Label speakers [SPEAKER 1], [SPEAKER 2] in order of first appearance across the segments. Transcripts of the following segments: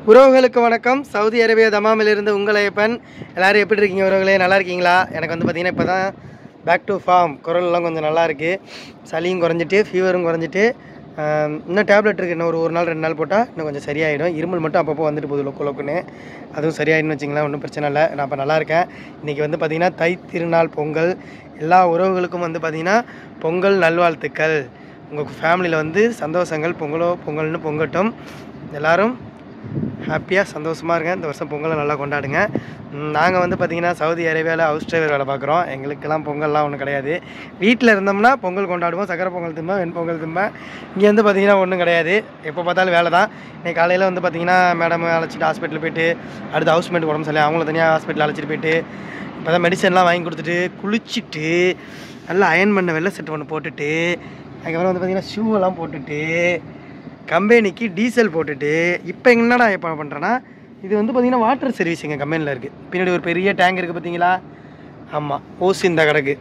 [SPEAKER 1] உறவுகளுக்கு வணக்கம் Saudi Arabia தமாமிலிருந்து உங்கள் ஐயப்பன் எல்லாரும் எப்படி இருக்கீங்க உறவுகளே நல்லா இருக்கீங்களா எனக்கு வந்து பார்த்தீங்கன்னா இப்போ தான் பேக் டு ஃபார்ம் குரல்லாம் கொஞ்சம் நல்லா இருக்குது சளியும் குறைஞ்சிட்டு ஃபீவரும் குறைஞ்சிட்டு ஆம், இன்னும் டேப்லெட் இருக்குது இன்னும் ஒரு ஒரு நாள் ரெண்டு நாள் போட்டால் இன்னும் கொஞ்சம் சரியாயிடும் இருமல் மட்டும் அப்பப்போ வந்துட்டு போகுது லொக்கு லொக்குன்னு அதுவும் சரியாயிடும்னு வச்சிங்களேன் ஒன்றும் பிரச்சனை இல்லை நான் இப்போ நல்லா இருக்கேன் இன்றைக்கி வந்து பார்த்திங்கன்னா தை திருநாள் பொங்கல் எல்லா உறவுகளுக்கும் வந்து பார்த்திங்கன்னா பொங்கல் நல்வாழ்த்துக்கள் உங்கள் ஃபேமிலியில் வந்து சந்தோஷங்கள் பொங்கலோ பொங்கல்னு பொங்கட்டும் எல்லாரும் ஹாப்பியாக சந்தோஷமாக இருங்க இந்த வருஷம் பொங்கலை நல்லா கொண்டாடுங்க நாங்கள் வந்து பார்த்திங்கன்னா சவுதி அரேபியாவில் ஹவுஸ் டிரைவர் வேலை பார்க்குறோம் எங்களுக்கெல்லாம் பொங்கல்லாம் ஒன்றும் கிடையாது வீட்டில் இருந்தோம்னா பொங்கல் கொண்டாடுவோம் சக்கரை பொங்கல் திம்பேன் வெண்பொங்கல் திம்பேன் இங்கே வந்து பார்த்திங்கன்னா ஒன்றும் கிடையாது எப்போ பார்த்தாலும் வேலை தான் இன்னைக்கு காலையில் வந்து பார்த்திங்கன்னா மேடம் அழைச்சிட்டு ஹாஸ்பிட்டல் போயிட்டு அடுத்து ஹவுஸ் மேட் உடம்பு சொல்லி அவங்கள தனியாக ஹாஸ்பிட்டல் அழைச்சிட்டு போயிட்டு இப்போ தான் மெடிசன்லாம் வாங்கி கொடுத்துட்டு குளிச்சுட்டு நல்லா அயன் பண்ண வெள்ளை செட் ஒன்று போட்டுட்டு அதுக்கப்புறம் வந்து பார்த்திங்கன்னா ஷூவெல்லாம் போட்டுட்டு கம்பெனிக்கு டீசல் போட்டுட்டு இப்போ என்னடா இப்போ பண்ணுறேன்னா இது வந்து பார்த்திங்கன்னா வாட்டர் சர்வீஸ் எங்கள் கம்பெனியில் இருக்குது பின்னாடி ஒரு பெரிய டேங்க் இருக்குது பார்த்தீங்களா ஆமாம் ஓஸ் இந்த கிடக்கு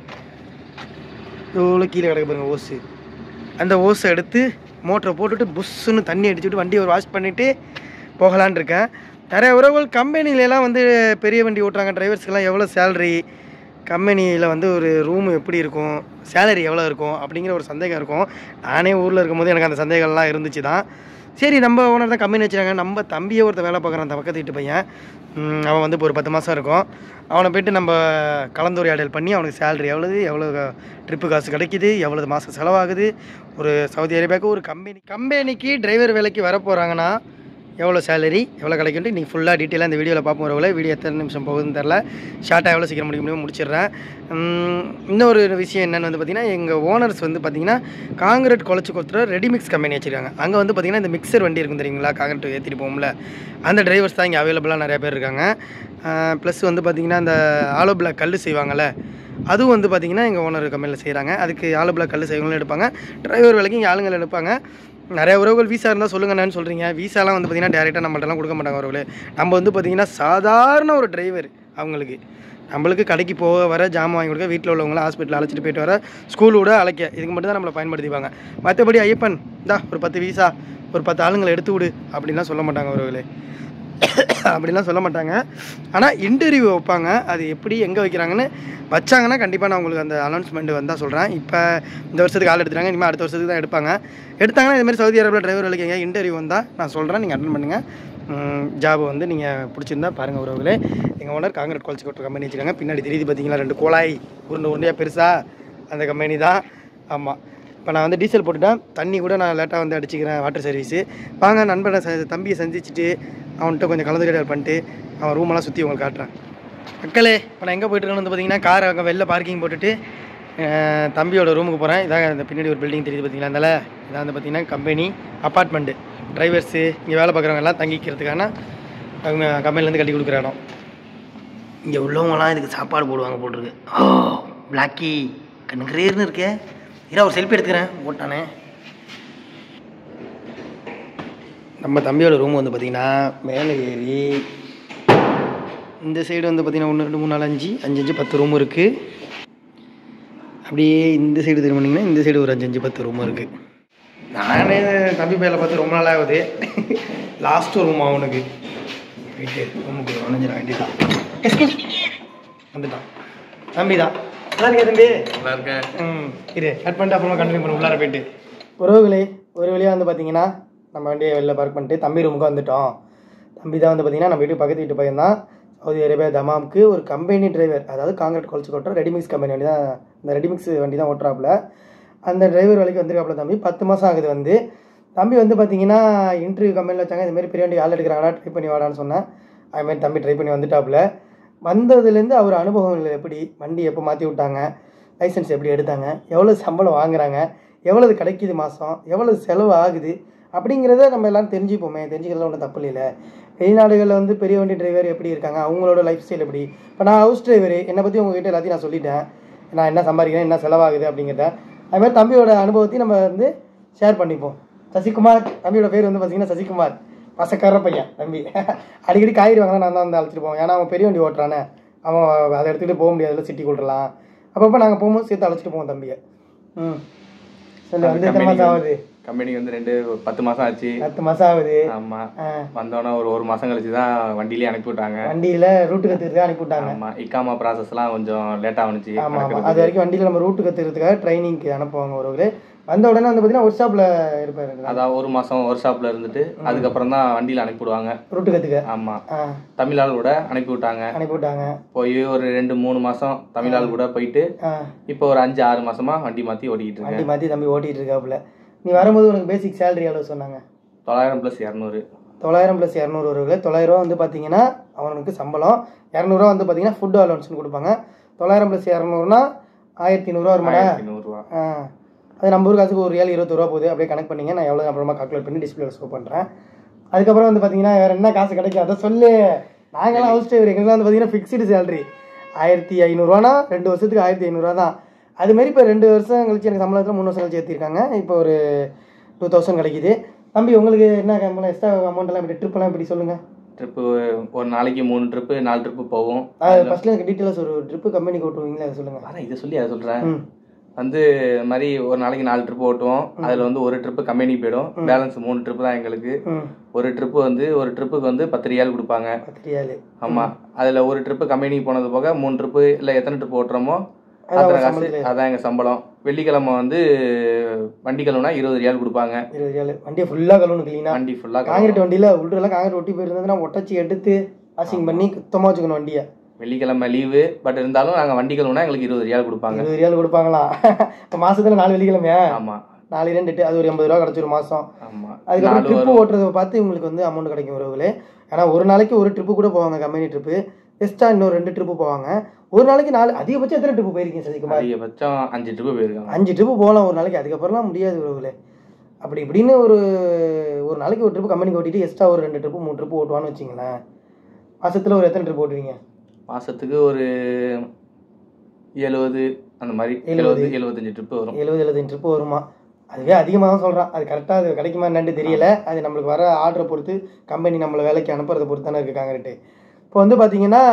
[SPEAKER 1] இவ்வளோ கீழே கிடக்கு பாருங்க ஓஸு அந்த ஓஸை எடுத்து மோட்டரை போட்டுட்டு புஷ்ஷுன்னு தண்ணி அடிச்சுட்டு வண்டியை ஒரு வாஷ் பண்ணிவிட்டு போகலான் இருக்கேன் நிறைய உறவுகள் கம்பெனிலலாம் வந்து பெரிய வண்டி ஓட்டுறாங்க டிரைவர்ஸ்க்கெல்லாம் எவ்வளோ சேலரி கம்பெனியில் வந்து ஒரு ரூம் எப்படி இருக்கும் சேலரி எவ்வளோ இருக்கும் அப்படிங்கிற ஒரு சந்தேகம் இருக்கும் நானே ஊரில் இருக்கும்போது எனக்கு அந்த சந்தேகம்லாம் இருந்துச்சு தான் சரி நம்ம ஓனர் தான் கம்பெனி வச்சுருக்காங்க நம்ம தம்பியை ஒருத்தர் வேலை பார்க்குறான் அந்த பக்கத்து வீட்டு பையன் ம், அவன் வந்து இப்போ ஒரு பத்து மாதம் இருக்கும் அவனை போயிட்டு நம்ம கலந்துரையாடல் பண்ணி அவனுக்கு சேலரி எவ்வளவு எவ்வளோ ட்ரிப்பு காசு கிடைக்குது எவ்வளவு மாதம் செலவாகுது ஒரு சவுதி அரேபியாவுக்கு ஒரு கம்பெனி கம்பெனிக்கு டிரைவர் வேலைக்கு வர போகிறாங்கன்னா எவ்வளோ சேலரி எவ்வளோ கிடைக்குன்ட்டு நீங்கள் ஃபுல்லாக டீட்டெயிலாக இந்த வீடியோவில் பார்ப்போம் வரவங்கள வீடியோ எத்தனை நிமிஷம் போகுதுன்னு தெரில ஷார்ட்டாக எவ்வளோ சீக்கிரம் முடிக்க முடியுமோ முடிச்சிடுறேன் உம், இன்னொரு விஷயம் என்னென்னு வந்து பார்த்திங்கன்னா எங்கள் ஓனர்ஸ் வந்து பார்த்திங்கன்னா காங்கிரட் குழச்சி கொடுத்துற ரெடிமிக்ஸ் கம்பெனி வச்சுருக்காங்க அங்கே வந்து பார்த்திங்கன்னா இந்த மிக்சர் வண்டி இருக்கும் தெரியுங்களா காங்கிரட் ஏற்றிட்டு போகும்ல அந்த டிரைவர்ஸ் தான் இங்கே அவைலபிளாக நிறைய பேர் இருக்காங்க ப்ளஸ் வந்து பார்த்திங்கன்னா அந்த ஆலோ பிளாக் கல் செய்வாங்கள்ல அதுவும் வந்து பார்த்திங்கன்னா எங்கள் ஓனர் கம்பெனியில் செய்கிறாங்க அதுக்கு ஆலோ பிளாக் கல் செய்வங்களும் எடுப்பாங்க டிரைவர் வேலைக்கு இங்கே ஆளுங்களை எடுப்பாங்க நிறைய உறவுகள் வீசா இருந்தால் சொல்லுங்கண்ணான்னு சொல்கிறீங்க வீசாலாம் வந்து பார்த்திங்கன்னா டேரெக்டாக நம்மள்ட்டலாம் கொடுக்க மாட்டாங்க உறவுகளே நம்ம வந்து பார்த்திங்கன்னா சாதாரண ஒரு டிரைவர் அவங்களுக்கு நம்மளுக்கு கடைக்கு போக வர ஜாமான் வாங்கி கொடுக்க வீட்டில் உள்ளவங்கள ஹாஸ்பிட்டல் அழைச்சிட்டு போயிட்டு வர ஸ்கூல் விட அழைக்க இதுக்கு மட்டும் தான் நம்மளை பயன்படுத்திப்பாங்க மற்றபடி ஐயப்பன் இந்தா ஒரு பத்து வீசா ஒரு பத்து ஆளுங்களை எடுத்து விடு அப்படின்லாம் சொல்ல மாட்டாங்க உறவுகளே அப்படிலாம் சொல்ல மாட்டாங்க ஆனால் இன்டர்வியூ வைப்பாங்க அது எப்படி எங்கே வைக்கிறாங்கன்னு வச்சாங்கன்னா கண்டிப்பாக நான் உங்களுக்கு அந்த அனௌன்ஸ்மெண்ட் வந்தால் சொல்கிறேன் இப்போ இந்த வருஷத்துக்கு ஆள் எடுத்துட்டாங்க இனிமேல் அடுத்த வருஷத்துக்கு தான் எடுப்பாங்க எடுத்தாங்கன்னா இதுமாதிரி சவுதி அரேபியா டிரைவர் வேலைக்கு எங்கேயா இன்டர்வியூ வந்தால் நான் சொல்கிறேன் நீங்கள் அட்டன் பண்ணுங்கள் ஜாப் வந்து நீங்கள் பிடிச்சிருந்தா பாருங்கள் உறவுகளே எங்கள் owner concrete quality quarter company வச்சுருக்காங்க பின்னாடி தெரியுது பார்த்தீங்களா ரெண்டு குழாய் உருண்டை உருண்டையாக பெருசாக அந்த கம்பெனி தான் ஆமாம் இப்போ நான் வந்து டீசல் போட்டுட்டேன் தண்ணி கூட நான் லேட்டாக வந்து அடிச்சுக்கிறேன் வாட்டர் சர்வீஸு வாங்க நண்பனை ச தம்பியை சந்திச்சுட்டு அவன்கிட்ட கொஞ்சம் கலந்துரையாடல் பண்ணிட்டு அவன் ரூமெல்லாம் சுற்றி உங்களுக்கு காட்டுறேன் மக்களே இப்போ நான் எங்கே போயிட்டுருக்கேன்னு வந்து பார்த்தீங்கன்னா காரை அங்கே வெளில பார்க்கிங் போட்டுட்டு அஹ், தம்பியோட ரூமுக்கு போகிறேன் இதான் இந்த பின்னாடி ஒரு பில்டிங் தெரியுது பார்த்தீங்களா அதனால இதான் வந்து பார்த்தீங்கன்னா கம்பெனி அப்பார்ட்மெண்ட்டு டிரைவர்ஸு இங்கே வேலை பார்க்குறவங்க எல்லாம் தங்கிக்கிறதுக்கான அவங்க கம்பெனிலேருந்து கட்டி கொடுக்குற இடம் இங்கே உள்ளவங்கலாம் இதுக்கு சாப்பாடு போடுவாங்க போட்டிருக்கு ஓ பிளாக்கி கண்ணுக்கிறேர்னு இருக்கே இரா ஒரு செல்ஃபி எடுத்துக்கிறேன் ஓட்டானே நம்ம தம்பியோட ரூம் வந்து பார்த்திங்கன்னா மேலே ஏறி இந்த சைடு வந்து பார்த்திங்கன்னா ஒன்று ரெண்டு மூணு நாலு அஞ்சு அஞ்சு அஞ்சு பத்து ரூம் இருக்குது அப்படியே இந்த சைடு திரும்பினீங்கன்னா இந்த சைடு ஒரு அஞ்சு அஞ்சு பத்து ரூம் இருக்குது நானே தம்பி பேரில் பார்த்து ரொம்ப நாள் ஆகுது லாஸ்ட் ரூம் அவனுக்கு போயிட்டு ரூமுக்கு நுழைஞ்சிட வேண்டியதான் வந்துட்டான் தம்பி தான் நல்லா இருக்கியா தம்பி
[SPEAKER 2] நல்லா இருக்கேன்
[SPEAKER 1] ம் இரு கட் பண்ணிட்டு அப்புறமா கண்டினியூ பண்ண உள்ளார போயிட்டு உறவுகளே ஒரு வழியாக வந்து பார்த்தீங்கன்னா நம்ம வண்டியை வெளில பார்க் பண்ணிட்டு தம்பி ரூமுக்கு வந்துட்டோம் தம்பி தான் வந்து பார்த்தீங்கன்னா நம்ம வீட்டு பக்கத்து வீட்டு பையன் தான் சவுதி அரேபியா தமாமுக்கு ஒரு கம்பெனி டிரைவர் அதாவது காங்கிரட் குழச்சி கொட்டுற ரெடிமிக்ஸ் கம்பெனி வண்டி தான் இந்த ரெடிமிக்ஸ் வண்டி தான் ஓட்டுறாப்புல அந்த டிரைவர் வேலைக்கு வந்திருக்காப்புல தம்பி பத்து மாதம் ஆகுது வந்து தம்பி வந்து பார்த்தீங்கன்னா இன்டர்வியூ கம்பெனியில் வச்சாங்க இந்த மாதிரி பெரிய வண்டி ஆள் எடுக்கிறாங்களா ட்ரை பண்ணி வாடான்னு சொன்னேன் அதுமாதிரி தம்பி ட்ரை பண்ணி வந்துட்டாப்புல வந்ததுலேருந்து அவர் அனுபவங்கள் எப்படி வண்டி எப்போ மாற்றி விட்டாங்க லைசன்ஸ் எப்படி எடுத்தாங்க எவ்வளோ சம்பளம் வாங்குறாங்க எவ்வளவு கிடைக்குது மாதம் எவ்வளவு செலவு ஆகுது அப்படிங்கிறத நம்ம எல்லாம் தெரிஞ்சுப்போமே தெரிஞ்சுக்கிறதுல ஒன்றும் தப்பு இல்லைல்ல வெளிநாடுகளில் வந்து பெரிய வண்டி டிரைவர் எப்படி இருக்காங்க அவங்களோட லைஃப் ஸ்டைல் எப்படி இப்போ நான் ஹவுஸ் டிரைவர் என்னை பற்றி உங்ககிட்ட எல்லாத்தையும் நான் சொல்லிட்டேன் நான் என்ன சம்பாதிக்கிறேன் என்ன செலவாகுது அப்படிங்கிறத அது மாதிரி தம்பியோட அனுபவத்தையும் நம்ம வந்து ஷேர் பண்ணிப்போம் சசிகுமார் தம்பியோட பேர் வந்து பார்த்தீங்கன்னா சசிகுமார் பசக்கார பையன் தம்பி அடிக்கடி காய்கறி வாங்கினா நான் தான் வந்து அழைச்சிட்டு போவேன் ஏன்னா அவன் பெரிய வண்டி ஓட்டுறானே அவன் அதை எடுத்துகிட்டு போக முடியாதுல சிட்டி கொண்டுலாம் அப்பப்போ நாங்கள் போகும்போது சேர்த்து அழைச்சிட்டு போவோம் தம்பியை ம் சொல்லு வந்து எத்தனை மாதம் ஆகுது
[SPEAKER 2] கம்பெனி வந்து ரெண்டு பத்து மாசம் ஆச்சு
[SPEAKER 1] பத்து மாசம் ஆகுது
[SPEAKER 2] ஆமா
[SPEAKER 1] ஆ,
[SPEAKER 2] வந்தோடனே ஒரு ஒரு மாசம் கழிச்சு தான் வண்டியிலே அனுப்பி விட்டாங்க
[SPEAKER 1] வண்டியில ரூட்டு கத்துக்கிறதுக்கு அனுப்பி விட்டாங்க
[SPEAKER 2] ஆமா இக்காமா ப்ராசஸ்லாம் கொஞ்சம் லேட்டா வந்துச்சு
[SPEAKER 1] ஆமா ஆமா அது வரைக்கும் வண்டியில நம்ம ரூட்டு கத்துக்கிறதுக்காக ட்ரைனிங்க்கு அனுப்புவாங்க ஒருவர் வந்த உடனே வந்து பார்த்தீங்கன்னா ஒர்க் ஷாப்ல இருப்பாரு
[SPEAKER 2] அதான் ஒரு மாசம் ஒர்க் ஷாப்ல இருந்துட்டு அதுக்கப்புறம் தான் வண்டியில அனுப்பி விடுவாங்க
[SPEAKER 1] ரூட்டு கத்துக்க
[SPEAKER 2] ஆமா
[SPEAKER 1] ஆ,
[SPEAKER 2] தமிழால் கூட அனுப்பி விட்டாங்க
[SPEAKER 1] அனுப்பி விட்டாங்க
[SPEAKER 2] போய் ஒரு ரெண்டு மூணு மாசம் தமிழால் கூட போயிட்டு
[SPEAKER 1] ஆ,
[SPEAKER 2] இப்போ ஒரு அஞ்சு ஆறு மாசமா வண்டி மாத்தி ஓட்டிக்கிட்டு இருக்கேன்
[SPEAKER 1] வண்டி மாத்தி தம்பி ஓட்டிட்டு இருக்காப்புல நீ வரும்போது உனக்கு பேசிக் சேலரி எவ்வளவு சொன்னாங்க
[SPEAKER 2] தொள்ளாயிரம் பிளஸ் இரநூறு
[SPEAKER 1] தொள்ளாயிரம் ப்ளஸ் இரநூறு வருவாங்க தொள்ளாயிரரூவா வந்து பார்த்தீங்கன்னா அவனுக்கு சம்பளம் இரநூறுவா வந்து பார்த்தீங்கன்னா ஃபுட் அலவன்ஸ்னு கொடுப்பாங்க தொள்ளாயிரம் ப்ளஸ் இரநூறுனா ஆயிரத்தி நூறுரூவா வருமாடா
[SPEAKER 2] ஆயிரத்தி நூறுரூவா
[SPEAKER 1] ஆ அது நம்ம ஊர் காசுக்கு ஒரு ரியால் இருபது ரூபா போகுது அப்படியே கனெக்ட் பண்ணிங்க நான் எவ்வளோ அப்புறமா கால்குலேட் பண்ணி டிஸ்பிளேல ஷோ பண்ணுறேன் அதுக்கப்புறம் வந்து பார்த்தீங்கன்னா வேறு என்ன காசு கிடைக்கும் அதை சொல்லு நாங்களாம் ஹவுஸ் டிரைவர் எங்களுக்கு வந்து பார்த்தீங்கன்னா ஃபிக்ஸ்டு சேலரி ஆயிரத்தி ஐநூறுரூவானா ரெண்டு வருஷத்துக்கு ஆயிரத்தி ஐநூறுரூவா தான் அதுமாரி இப்போ ரெண்டு வருஷம் கழிச்சு எனக்கு சம்பளத்தில் மூணு வருஷம் கழிச்சு ஏற்றிருக்காங்க இப்போ ஒரு டூ தௌசண்ட் கிடைக்குது தம்பி உங்களுக்கு என்ன சம்பளம் எக்ஸ்ட்ரா அமௌண்ட் எல்லாம் இப்படி ட்ரிப் எல்லாம் இப்படி சொல்லுங்கள்
[SPEAKER 2] ட்ரிப்பு ஒரு நாளைக்கு மூணு ட்ரிப்பு நாலு ட்ரிப்பு போவோம்
[SPEAKER 1] ஃபர்ஸ்ட்ல எனக்கு டீட்டெயில்ஸ் ஒரு ட்ரிப்பு கம்பெனிக்கு ஓட்டுவீங்களா அதை சொல்லுங்கள்
[SPEAKER 2] வரேன் இதை சொல்லி அதை சொல்றேன்
[SPEAKER 1] ம்
[SPEAKER 2] வந்து இது மாதிரி ஒரு நாளைக்கு நாலு ட்ரிப் ஓட்டுவோம் அதுல வந்து ஒரு ட்ரிப்பு கம்பெனி போயிடும் பேலன்ஸ் மூணு ட்ரிப்பு தான் எங்களுக்கு
[SPEAKER 1] ம்
[SPEAKER 2] ஒரு ட்ரிப்பு வந்து ஒரு ட்ரிப்புக்கு வந்து பத்து ரியால் கொடுப்பாங்க
[SPEAKER 1] பத்து ரியாலு
[SPEAKER 2] ஆமா அதுல ஒரு ட்ரிப்பு கம்பெனிக்கு போனது போக மூணு ட்ரிப்பு இல்ல எத்தனை ட்ரிப் ஓட்டுறோமோ
[SPEAKER 1] அதான்
[SPEAKER 2] அத்தனை
[SPEAKER 1] ஒரு
[SPEAKER 2] காசு
[SPEAKER 1] சம்பளத்துல.
[SPEAKER 2] அதான் எங்க சம்பளம் வெள்ளிக்கிழமை வந்து வண்டி கிழமைனா இருபது ரியால் கொடுப்பாங்க
[SPEAKER 1] இருபது ரியாலு வண்டியை ஃபுல்லாக கழுவணும் க்ளீனாக
[SPEAKER 2] வண்டி ஃபுல்லா
[SPEAKER 1] காங்கிரீட் வண்டியில் உள்ளெல்லாம் காங்கிரீட் ஒட்டி போயிருந்ததுன்னா ஒட்டச்சி எடுத்து வாஷிங் பண்ணி சுத்தமாக வச்சுக்கணும் வண்டியை
[SPEAKER 2] வெள்ளிக்கிழமை லீவு பட் இருந்தாலும் நாங்க வண்டி கிழமைனா எங்களுக்கு இருபது ரியால் கொடுப்பாங்க
[SPEAKER 1] இருபது ரியால் கொடுப்பாங்களாம் இப்போ மாசத்துல நாலு வெள்ளிக்கிழமையா
[SPEAKER 2] ஆமா
[SPEAKER 1] நாலு ரெண்டு எட்டு அது ஒரு எண்பது ரூபா கிடச்சிரும் மாதம்
[SPEAKER 2] ஆமா
[SPEAKER 1] அதுக்கப்புறம்
[SPEAKER 2] நாலு
[SPEAKER 1] ட்ரிப்பு
[SPEAKER 2] வரும்
[SPEAKER 1] ஓட்டுறதை பார்த்து உங்களுக்கு வந்து அமௌண்ட் கிடைக்கும் உறவுகளே ஏன்னா ஒரு நாளைக்கு ஒரு ட்ரிப்பு கூட போவாங்க கம்பெனி ட்ரிப்பு எக்ஸ்ட்ரா இன்னொரு ரெண்டு ட்ரிப்பு போவாங்க ஒரு நாளைக்கு நாலு அதிகபட்சம் எத்தனை ட்ரிப்பு போயிருக்கீங்க சதிக்குமார்
[SPEAKER 2] அதிகபட்சம் அஞ்சு ட்ரிப்பு போயிருக்காங்க
[SPEAKER 1] அஞ்சு ட்ரிப்பு போகலாம் ஒரு நாளைக்கு அதுக்கப்புறம்லாம் முடியாது உறவுகளே அப்படி இப்படின்னு ஒரு ஒரு நாளைக்கு ஒரு ட்ரிப்பு கம்பெனிக்கு ஓட்டிட்டு எக்ஸ்ட்ரா ஒரு ரெண்டு ட்ரிப்பு மூணு ட்ரிப்பு ஓட்டுவான்னு வச்சிங்களேன் மாசத்துல ஒரு எத்தனை ட்ரிப் ஓட்டுவீங்க
[SPEAKER 2] மாசத்துக்கு ஒரு எழுபது அந்த மாதிரி
[SPEAKER 1] எழுபது.
[SPEAKER 2] எழுபது எழுபத்தஞ்சு ட்ரிப்பு வரும்
[SPEAKER 1] எழுபது எழுபத்தஞ்சு ட்ரிப்பு வருமா அதுவே அதிகமாக தான் சொல்கிறான் அது கரெக்டாக அது கிடைக்குமா என்னன்னு தெரியல அது நம்மளுக்கு வர ஆர்டரை பொறுத்து கம்பெனி நம்மளை வேலைக்கு அனுப்புறதை பொறுத்து தானே இருக்குது காங்கிரீட்டு இப்போ வந்து பார்த்தீங்கன்னா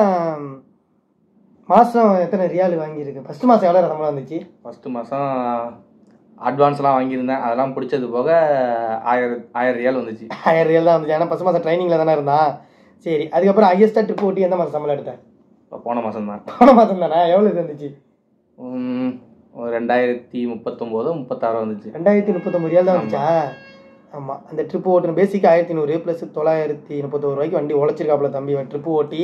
[SPEAKER 1] மாதம் எத்தனை ரியால் வாங்கியிருக்கு ஃபஸ்ட்டு மாதம் எவ்வளோ சம்பளம் வந்துச்சு
[SPEAKER 2] ஃபர்ஸ்ட் மாதம் அட்வான்ஸ்லாம் வாங்கியிருந்தேன் அதெல்லாம் பிடிச்சது போக ஆயிரம் ஆயிரம் ரியால் வந்துச்சு
[SPEAKER 1] ஆயிரம் ரியால் தான் வந்துச்சு ஏன்னா ஃபஸ்ட் மாதம் ட்ரைனிங்கில் தானே இருந்தான் சரி அதுக்கப்புறம் ஹையஸ்ட்டாக ட்ரிப் ஓட்டி எந்த மாதம் சம்பளம் எடுத்தேன்
[SPEAKER 2] இப்போ போன மாதம் தான்
[SPEAKER 1] போன மாதம் தானே எவ்வளோ இது வந்துச்சு
[SPEAKER 2] ஒரு ரெண்டாயிரத்தி முப்பத்தொம்போதோ முப்பத்தாறோ வந்துச்சு
[SPEAKER 1] ரெண்டாயிரத்தி முப்பத்தொம்பது ரியால் தான் வந்துச்சா ஆமாம் அந்த ட்ரிப்பு ஓட்டுன பேசிக் ஆயிரத்தி நூறு ப்ளஸ் தொள்ளாயிரத்தி முப்பத்தோரு ரூபாய்க்கு வண்டி உழைச்சிருக்காப்புல தம்பி ட்ரிப்பு ஓட்டி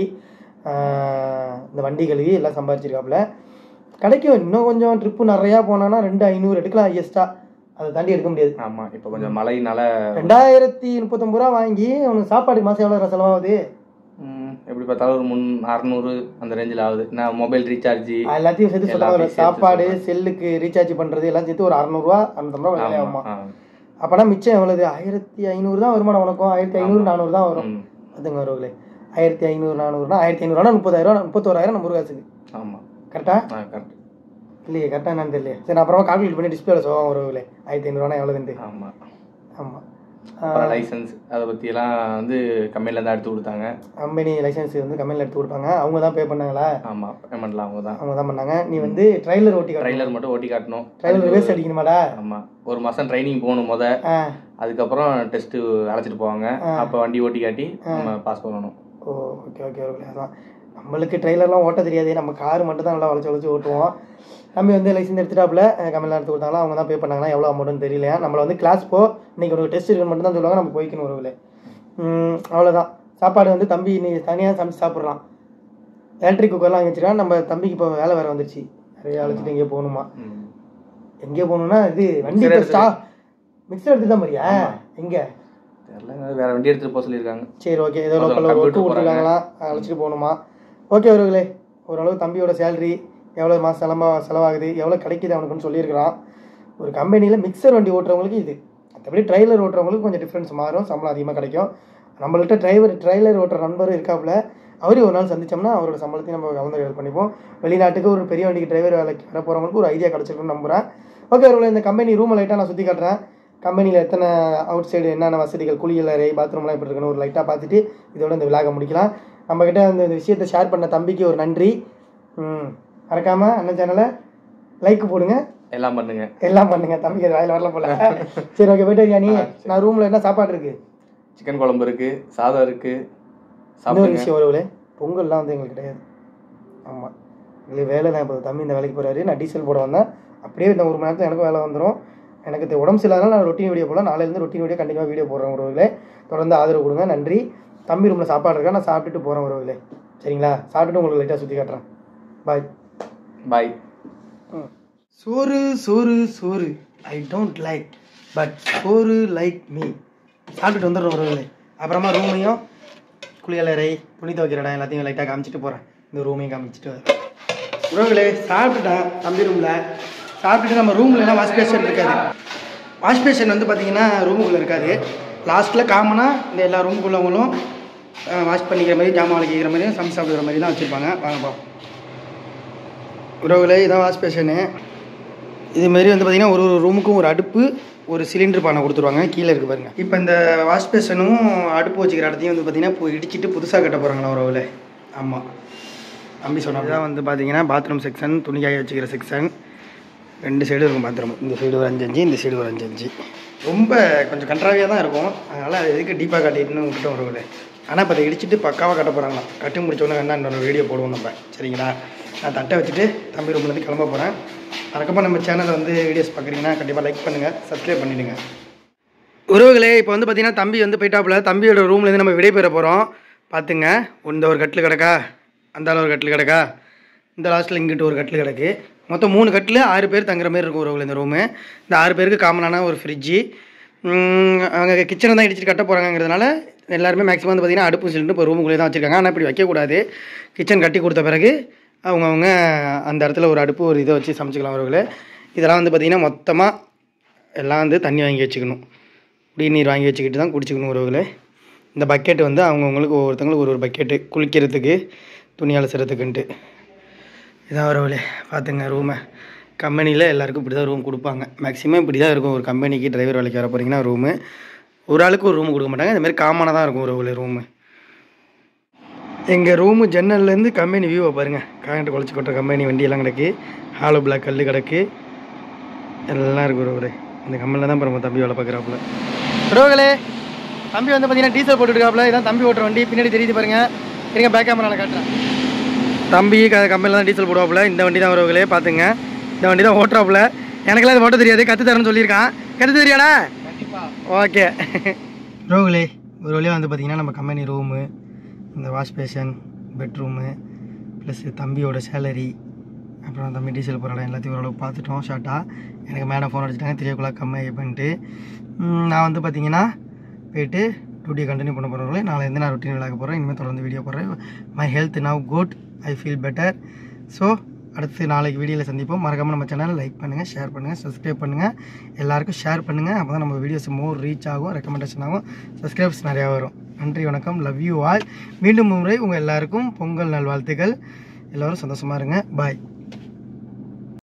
[SPEAKER 1] ஆஹ், இந்த வண்டி கழுவி எல்லாம் சம்பாதிச்சிருக்காப்புல கிடைக்கும் இன்னும் கொஞ்சம் ட்ரிப்பு நிறையா போனான்னா ரெண்டு ஐநூறு எடுக்கலாம் ஹையஸ்ட்டாக அதை தாண்டி எடுக்க முடியாது
[SPEAKER 2] ஆமாம் இப்போ கொஞ்சம் மழைனால
[SPEAKER 1] ரெண்டாயிரத்தி முப்பத்தொம்பது ரூபா வாங்கி உனக்கு சாப்பாடு மாதம் எவ்வளோ செலவாகுது
[SPEAKER 2] ம், எப்படி பார்த்தாலும் ஒரு முன் அறநூறு அந்த ரேஞ்சில் ஆகுது நான் மொபைல் ரீசார்ஜ்
[SPEAKER 1] எல்லாத்தையும் சேர்த்து சொல்லுவாங்க
[SPEAKER 2] எல்லாத்தையும் சேர்த்து
[SPEAKER 1] சாப்பாடு செல்லுக்கு ரீசார்ஜ் பண்ணுறது எல்லாம் சேர்த்து ஒரு அறநூறுவா அறநூத்தம்பது ரூபா வேலை ஆகுமா அப்போனா மிச்சம் எவ்வளவு ஆயிரத்தி ஐநூறு தான் வருமானம் உனக்கும் ஆயிரத்தி ஐநூறு நானூறு தான் வரும் அதுங்க வருவாங்களே ஆயிரத்தி ஐநூறு நானூறுனா ஆயிரத்தி ஐநூறுனா முப்பதாயிரம் முப்பத்தோராயிரம் நம்ம ஊர் காசுக்கு
[SPEAKER 2] ஆமாம்
[SPEAKER 1] கரெக்டா
[SPEAKER 2] ஆ கரெக்ட்
[SPEAKER 1] இல்லையே கரெக்டாக என்னன்னு தெரியல சரி நான் அப்புறமா கால்குலேட் பண்ணி டிஸ்பிளேல சோகம் வருவாங்களே ஆயிரத்தி ஐநூறுனா எவ்வளோதுன்ட்டு
[SPEAKER 2] ஆமாம்
[SPEAKER 1] ஆமாம்
[SPEAKER 2] அப்புறம் லைசன்ஸ் அதை பற்றியெல்லாம் வந்து கம்பெனில தான் எடுத்து கொடுத்தாங்க
[SPEAKER 1] கம்பெனி லைசன்ஸ் வந்து கம்பெனியில் எடுத்து கொடுப்பாங்க அவங்க தான் பே பண்ணாங்களா
[SPEAKER 2] ஆமாம் பேமெண்ட்லாம் அவங்க தான்
[SPEAKER 1] அவங்க தான் பண்ணாங்க நீ வந்து ட்ரைலர் ஓட்டி காட்டு
[SPEAKER 2] ட்ரைலர் மட்டும் ஓட்டி காட்டணும்
[SPEAKER 1] ட்ரைலர் வேஸ்ட் அடிக்கணுமாடா
[SPEAKER 2] ஆமாம் ஒரு மாதம் ட்ரைனிங் போகணும் முத
[SPEAKER 1] ஆ
[SPEAKER 2] அதுக்கப்புறம் டெஸ்ட்டு அழைச்சிட்டு போவாங்க அப்போ வண்டி ஓட்டி காட்டி நம்ம பாஸ் பண்ணணும்
[SPEAKER 1] ஓ ஓகே ஓகே ஓகே அதான் நம்மளுக்கு ட்ரெய்லர்லாம் ஓட்ட தெரியாது நம்ம கார் மட்டும் தான் நல்லா வளைச்சு வளைச்சு ஓட்டுவோம் தம்பி வந்து லைசன்ஸ் எடுத்துட்டாப்புல கம்பெனியில் எடுத்து கொடுத்தாங்களா அவங்க தான் பே பண்ணாங்கன்னா எவ்வளோ அமௌண்ட்னு தெரியலையா நம்மளை வந்து கிளாஸ் போ இன்னைக்கு ஒரு டெஸ்ட் இருக்குன்னு மட்டும் தான் சொல்லுவாங்க நம்ம போய்க்கணும் ஒரு அவ்வளோதான் சாப்பாடு வந்து தம்பி நீ தனியாக சமைச்சு சாப்பிட்றான் எலக்ட்ரிக் குக்கர்லாம் வாங்கி வச்சிருக்கான் நம்ம தம்பிக்கு இப்போ வேலை வேறு வந்துருச்சு நிறைய அழைச்சிட்டு எங்கேயோ போகணுமா
[SPEAKER 2] ம்.
[SPEAKER 1] எங்கே போகணும்னா இது வண்டி
[SPEAKER 2] Mixer
[SPEAKER 1] இப்போ
[SPEAKER 2] எடுத்து-
[SPEAKER 1] ஸ்டா மிக்சர் எடுத்து தான் மாதிரியா எங்கே
[SPEAKER 2] தெரியல வேற வண்டி எடுத்துட்டு போக சொல்லியிருக்காங்க
[SPEAKER 1] சரி ஓகே ஏதோ
[SPEAKER 2] அதான்
[SPEAKER 1] லோக்கலில்
[SPEAKER 2] computer
[SPEAKER 1] ஒர்க்கு கொடுத்துருக்காங்களா அழைச்சிட்டு போகணுமா ஓகே அவர்களே ஓரளவு தம்பியோட சேலரி எவ்வளோ மாதம் செலவா செலவாகுது எவ்வளோ கிடைக்குது அவனுக்குன்னு சொல்லியிருக்கிறான் ஒரு கம்பெனியில் மிக்சர் வண்டி ஓட்டுறவங்களுக்கு இது மற்றபடி ட்ரைலர் ஓட்டுறவங்களுக்கு கொஞ்சம் டிஃப்ரென்ஸ் மாறும் சம்பளம் அதிகமாக கிடைக்கும் நம்மள்ட்ட டிரைவர் ட்ரைலர் ஓட்டுற நண்பர் இருக்காப்புல அவரையும் ஒரு நாள் சந்திச்சோம்னா அவரோட சம்பளத்தையும் நம்ம கலந்து பண்ணிப்போம் வெளிநாட்டுக்கு ஒரு பெரிய வண்டிக்கு டிரைவர் வேலைக்கு வர போகிறவங்களுக்கு ஒரு ஐடியா கிடச்சிருக்குன்னு நம்புகிறேன் ஓகே அவர்களே இந்த கம்பெனி ரூமை லைட்டாக நான் சுற்றி காட்டுறேன் கம்பெனியில் எத்தனை அவுட் சைடு என்னென்ன வசதிகள் குளியல் அறை பாத்ரூம்லாம் எப்படி இருக்குன்னு ஒரு லைட்டாக பார்த்துட்டு இதோட இந்த விழாக முடிக்கலாம் நம்மக்கிட்ட அந்த இந்த விஷயத்தை ஷேர் பண்ண தம்பிக்கு ஒரு நன்றி ம் மறக்காமல் அண்ணன் சேனலை லைக் போடுங்க
[SPEAKER 2] எல்லாம் பண்ணுங்க
[SPEAKER 1] எல்லாம் பண்ணுங்க தம்பிக்கு அது வாயில் வரல போல சரி ஓகே போயிட்டு வரியா நீ நான் ரூமில் என்ன சாப்பாடு இருக்கு
[SPEAKER 2] சிக்கன் குழம்பு இருக்கு சாதம் இருக்கு
[SPEAKER 1] இன்னொரு
[SPEAKER 2] சாப்பிடுங்க
[SPEAKER 1] விஷயம் ஒருவரே பொங்கல்லாம் வந்து எங்களுக்கு கிடையாது ஆமாம் எங்களுக்கு வேலை தான் இப்போ தம்பி இந்த வேலைக்கு போகிறாரு நான் டீசல் போட வந்தேன் அப்படியே இந்த ஒரு மணி நேரத்தில் எனக்கும் வேலை வந்துடும் எனக்கு இது உடம்பு சரியில்லாதனால நான் ரொட்டீன் வீடியோ போடலாம் நாளையிலேருந்து ரொட்டீன் வீடியோ கண்டிப்பாக வீடியோ போடுறேன் உறவுகளே தொடர்ந்து ஆதரவு கொடுங்க நன்றி தம்பி ரூமில் சாப்பாடு இருக்கா நான் சாப்பிட்டுட்டு போகிறேன் உறவுகளே சரிங்களா சாப்பிட்டுட்டு உங்களுக்கு லைட்டாக சுற்றி காட்டுறேன் பாய்
[SPEAKER 2] பாய்
[SPEAKER 1] சோறு சோறு சோறு ஐ டோன்ட் லைக் பட் சோறு லைக் மீ சாப்பிட்டுட்டு வந்துடுறோம் உறவுகளே அப்புறமா ரூமையும் குளியலறை துணி துவைக்கிற இடம் எல்லாத்தையும் லைட்டாக காமிச்சிட்டு போகிறேன் இந்த ரூமையும் காமிச்சிட்டு வரேன் உறவுகளே சாப்பிட்டுட்டேன் தம்பி ரூமில் சாப்பிட்டுட்டு நம்ம ரூமில் எல்லாம் வாஷ் பேஷன் இருக்காது வாஷ் பேஷன் வந்து பார்த்தீங்கன்னா ரூமுக்குள்ளே இருக்காது லாஸ்ட்டில் காமனாக இந்த எல்லா ரூமுக்குள்ளவங்களும் வாஷ் பண்ணிக்கிற மாதிரி ஜாமான் வலிக்கிற மாதிரியும் சமைச்சு சாப்பிடுற மாதிரி தான் வச்சுருப்பாங்க வாங்க பார்ப்போம் உறவுகளே இதான் வாஷ் பேஷனு இதுமாரி வந்து பார்த்திங்கன்னா ஒரு ஒரு ரூமுக்கும் ஒரு அடுப்பு ஒரு சிலிண்டர் பானை கொடுத்துருவாங்க கீழே இருக்கு பாருங்க இப்போ இந்த வாஷ் பேஷனும் அடுப்பு வச்சுக்கிற இடத்தையும் வந்து பார்த்திங்கன்னா இப்போ இடிச்சிட்டு புதுசாக கட்ட போகிறாங்களா உறவுல ஆமாம் தம்பி சொன்னாங்க தான் வந்து பார்த்தீங்கன்னா பாத்ரூம் செக்ஷன் துணி காய வச்சுக்கிற செக்ஷன் ரெண்டு சைடு இருக்கும் பாத்ரூம் இந்த சைடு ஒரு அஞ்சு அஞ்சு இந்த சைடு ஒரு அஞ்சு அஞ்சு ரொம்ப கொஞ்சம் கன்றாவியாக தான் இருக்கும் அதனால் அது எதுக்கு டீப்பாக காட்டிட்டுன்னு விட்டுட்டோம் உறவுல ஆனால் இப்போ அதை இடிச்சிட்டு பக்காவாக கட்ட போகிறாங்களாம் கட்டி முடிச்சோன்னே வேணா இன்னொரு வீடியோ போடுவோம் நம்ம சரிங்களா நான் தட்டை வச்சுட்டு தம்பி ரூம்லேருந்து கிளம்ப போகிறேன் அதுக்கப்புறம் நம்ம சேனலை வந்து வீடியோஸ் பார்க்குறீங்கன்னா கண்டிப்பாக லைக் பண்ணுங்கள் சப்ஸ்கிரைப் பண்ணிவிடுங்க உறவுகளே இப்போ வந்து பார்த்தீங்கன்னா தம்பி வந்து போயிட்டாப்புல தம்பியோட ரூம்லேருந்து நம்ம விடைபெற போகிறோம் பார்த்துங்க இந்த ஒரு கட்டில் கிடக்கா அந்த ஒரு கட்டில் கிடக்கா இந்த லாஸ்ட்டில் இங்கிட்டு ஒரு கட்டில் கிடக்கு மொத்தம் மூணு கட்டில் ஆறு பேர் தங்குற மாதிரி இருக்கும் உறவுகள் இந்த ரூமு இந்த ஆறு பேருக்கு காமனான ஒரு ஃப்ரிட்ஜு அவங்க கிச்சனை தான் இடிச்சிட்டு கட்ட போகிறாங்கிறதுனால எல்லாருமே மேக்ஸிமம் வந்து பார்த்திங்கன்னா அடுப்பு சிலிண்டர் இப்போ ரூமுக்குள்ளே தான் வச்சுருக்காங்க ஆனால் இப்படி வைக்கக்கூடாது கிச்சன் கட்டி கொடுத்த பிறகு அவங்கவுங்க அந்த இடத்துல ஒரு அடுப்பு ஒரு இதை வச்சு சமைச்சிக்கலாம் அவர்களே இதெல்லாம் வந்து பார்த்திங்கன்னா மொத்தமாக எல்லாம் வந்து தண்ணி வாங்கி வச்சுக்கணும் குடிநீர் வாங்கி வச்சுக்கிட்டு தான் குடிச்சிக்கணும் உறவுகளே இந்த பக்கெட் வந்து அவங்கவுங்களுக்கு ஒவ்வொருத்தங்களுக்கு ஒரு ஒரு பக்கெட்டு குளிக்கிறதுக்கு துணி அலசுறதுக்குன்ட்டு இதான் உறவுகளே பார்த்துங்க ரூமை கம்பெனியில் எல்லாருக்கும் இப்படி தான் ரூம் கொடுப்பாங்க மேக்ஸிமம் இப்படி தான் இருக்கும் ஒரு கம்பெனிக்கு டிரைவர் வேலைக்கு வர போகிறீங்கன்னா ரூமு ஒரு ஆளுக்கு ஒரு ரூம் கொடுக்க மாட்டாங்க இந்த மாதிரி காமனாக தான் இருக்கும் உறவுகளே ரூமு எங்கள் ரூமு ஜன்னல்லேருந்து கம்பெனி வியூவை பாருங்கள் காங்கிட்டு குழச்சி கொட்டுற கம்பெனி வண்டியெல்லாம் கிடக்கு ஹாலோ பிளாக் கல் கிடக்கு எல்லாம் இருக்கு ஒரு இந்த கம்பெனியில் தான் நம்ம தம்பி வேலை பார்க்குறாப்புல ரோகலே தம்பி வந்து பார்த்தீங்கன்னா டீசல் போட்டுருக்காப்புல இதான் தம்பி ஓட்டுற வண்டி பின்னாடி தெரியுது பாருங்க இருங்க பேக் கேமராவில் காட்டுறேன் தம்பி க கம்பெனியில் தான் டீசல் போடுவாப்புல இந்த வண்டி தான் ரோகலே பார்த்துங்க இந்த வண்டி தான் ஓட்டுறாப்புல எனக்கெல்லாம் இது ஓட்ட தெரியாது கற்று தரேன்னு சொல்லியிருக்கான் கற்று தெரியாடா ஓகே ரோகலே ஒரு வழியாக வந்து பார்த்தீங்கன்னா நம்ம கம்பெனி ரூமு இந்த வாஷ் பேஷன் பெட்ரூமு ப்ளஸ் தம்பியோட சேலரி அப்புறம் தம்பி டீசல் போகிற இடம் எல்லாத்தையும் ஓரளவுக்கு பார்த்துட்டோம் ஷார்ட்டாக எனக்கு மேடம் ஃபோன் அடிச்சிட்டாங்க த்ரீ ஓ கிளாக் கம்மி பண்ணிட்டு ம், நான் வந்து பார்த்தீங்கன்னா போயிட்டு டியூட்டியை கண்டினியூ பண்ண போகிறவங்களே நாளை இருந்து நான் ரொட்டீன் விளாக்க போகிறேன் இனிமேல் தொடர்ந்து வீடியோ போடுறேன் my health now good I feel better so அடுத்து நாளைக்கு வீடியோவில் சந்திப்போம் மறக்காமல் நம்ம சேனலை லைக் பண்ணுங்கள் ஷேர் பண்ணுங்கள் சப்ஸ்கிரைப் பண்ணுங்கள் எல்லாருக்கும் ஷேர் பண்ணுங்கள் அப்போ தான் நம்ம வீடியோஸ் மோர் ரீச் ஆகும் ரெக்கமெண்டேஷன் ஆகும் சப்ஸ்கிரைப்ஸ் நிறையா வரும் நன்றி வணக்கம் லவ் யூ ஆல் மீண்டும் முறை உங்கள் எல்லாருக்கும் பொங்கல் நல்வாழ்த்துக்கள் எல்லோரும் சந்தோஷமாக இருங்க பாய்